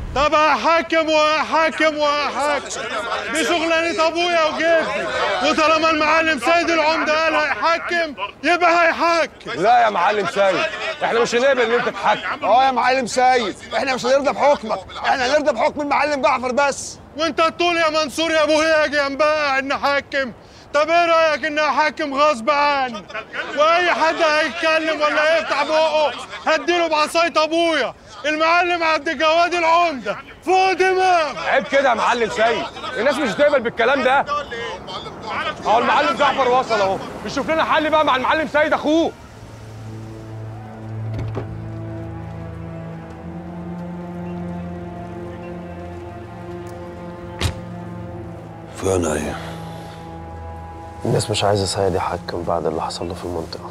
طب احكم واحكم واحكم دي شغلانه ابويا وجدي وطالما المعلم سيد العمده قال هيحكم يبقى هيحكم لا يا معلم سيد احنا مش هنقبل ان انت تحكم اه يا معلم سيد احنا مش هنرضى بحكمك احنا هنرضى بحكم المعلم جعفر بس وانت تقول يا منصور يا ابو هياج يا مبقى ان حاكم طب ايه رايك ان احكم غصب عني واي حد هيتكلم ولا يفتح بقه هديله بعصايه ابويا المعلم عبد الجواد العمده فوق دماغ عيب كده يا معلم سيد الناس مش هتقبل بالكلام ده اهو المعلم جعفر وصل اهو نشوف لنا حل بقى مع المعلم سيد اخوه فين هي؟ الناس مش عايزة سيد يحكم بعد اللي حصل له في المنطقة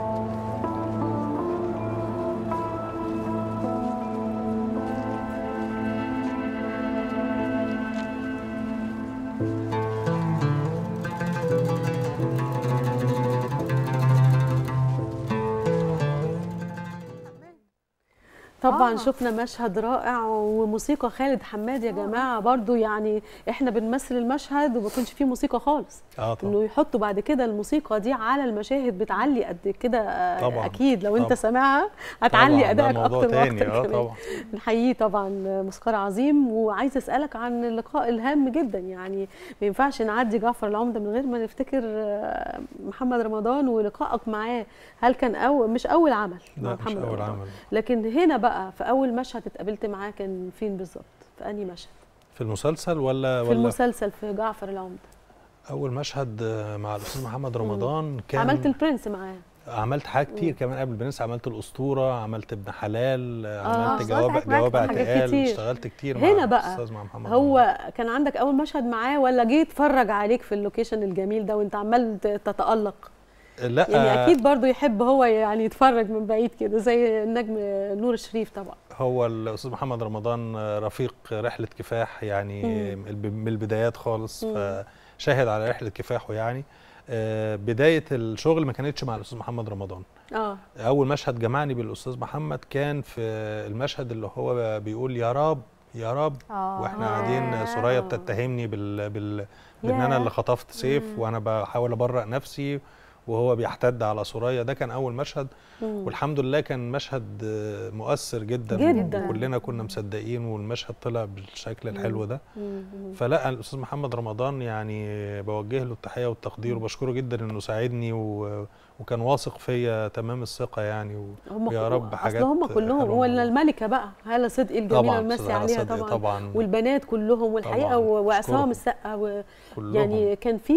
طبعا آه. شفنا مشهد رائع وموسيقى خالد حماد يا جماعه برضو يعني احنا بنمثل المشهد وما كانش فيه موسيقى خالص اه طبعا انه يحطوا بعد كده الموسيقى دي على المشاهد بتعلي قد كده آه، طبعاً. اكيد لو انت طبعاً. سامعها هتعلي طبعاً، ده ادائك موضوع اكتر تاني، واكتر اه كمان طبعا نحييه طبعا موسيقار عظيم وعايزه اسالك عن اللقاء الهام جدا يعني ما ينفعش نعدي جعفر العمده من غير ما نفتكر آه، محمد رمضان ولقائك معاه هل كان أول مش اول عمل مع لا مش محمد اول رمضان عمل لكن هنا بقى في اول مشهد اتقابلت معاه كان فين بالظبط في انهي مشهد في المسلسل ولا في ولا المسلسل في جعفر العمده اول مشهد آه، مع الاستاذ محمد رمضان كان عملت البرنس معاه عملت حاجات كتير كمان قبل البرنس عملت الاسطوره عملت ابن حلال آه، آه، عملت اشتغلت جواب معاك جواب في حاجات اعتقال كتير. اشتغلت كتير مع هنا بقى الاستاذ مع محمد رمضان. هو كان عندك اول مشهد معاه ولا جه يتفرج عليك في اللوكيشن الجميل ده وانت عمال ت- تتالق لا يعني آه، اكيد برضو يحب هو يعني يتفرج من بعيد كده زي النجم نور الشريف طبعا هو الاستاذ محمد رمضان آه، رفيق رحله كفاح يعني الب- من البدايات خالص مم. فشاهد على رحله كفاحه يعني آه، بدايه الشغل ما كانتش مع الاستاذ محمد رمضان اه اول مشهد جمعني بالاستاذ محمد كان في المشهد اللي هو بيقول يا رب يا رب آه. واحنا قاعدين سوريا بتتهمني بال, بال... بان ياه. انا اللي خطفت سيف وانا بحاول ابرأ نفسي وهو بيحتد على سوريا ده كان اول مشهد مم. والحمد لله كان مشهد آه، مؤثر جدا جداً. كلنا كنا مصدقين والمشهد طلع بالشكل الحلو ده مم. مم. فلا الاستاذ محمد رمضان يعني بوجه له التحيه والتقدير وبشكره جدا انه ساعدني و... وكان واثق فيا تمام الثقه يعني و... هم يا كل- رب حاجات اصل هم كلهم حلوة ولا والله. الملكه بقى هاله صدقي الجميله طبعا المسي أستاذ هالة عليها صدقي طبعا طبعا والبنات كلهم والحقيقه طبعاً. و- وعصام أشكرهم. السقا و- كلهم يعني كان في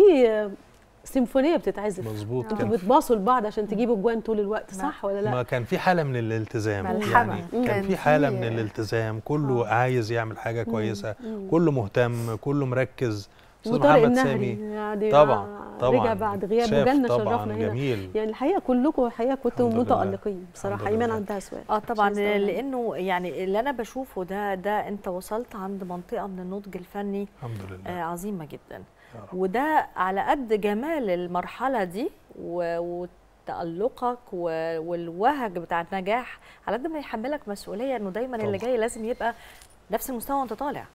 سيمفونيه بتتعزف مظبوط انتوا كان بتباصوا لبعض عشان تجيبوا جوان طول الوقت صح ولا لا؟ ما كان في حاله من الالتزام ملحمة. يعني مم. كان كان في حاله في- من الالتزام كله عايز يعمل حاجه كويسه مم. كله مهتم كله مركز أستاذ وطارق محمد النهري سامي يعني طبعا رجع طبعا بعد غياب شاف وجالنا طبعا شرفنا هنا جميل يعني الحقيقه كلكم الحقيقه كنتوا الحمد لله. متالقين بصراحه الحمد ايمان لله. عندها سؤال اه طبعا عشان يستوعب. لانه يعني اللي انا بشوفه ده ده انت وصلت عند منطقه من النضج الفني الحمد لله آه عظيمه جدا يا رب. وده على قد جمال المرحله دي و- وتألقك و- والوهج بتاع النجاح على قد ما يحملك مسؤوليه انه دايما اللي طبعا. جاي لازم يبقى نفس المستوى وانت طالع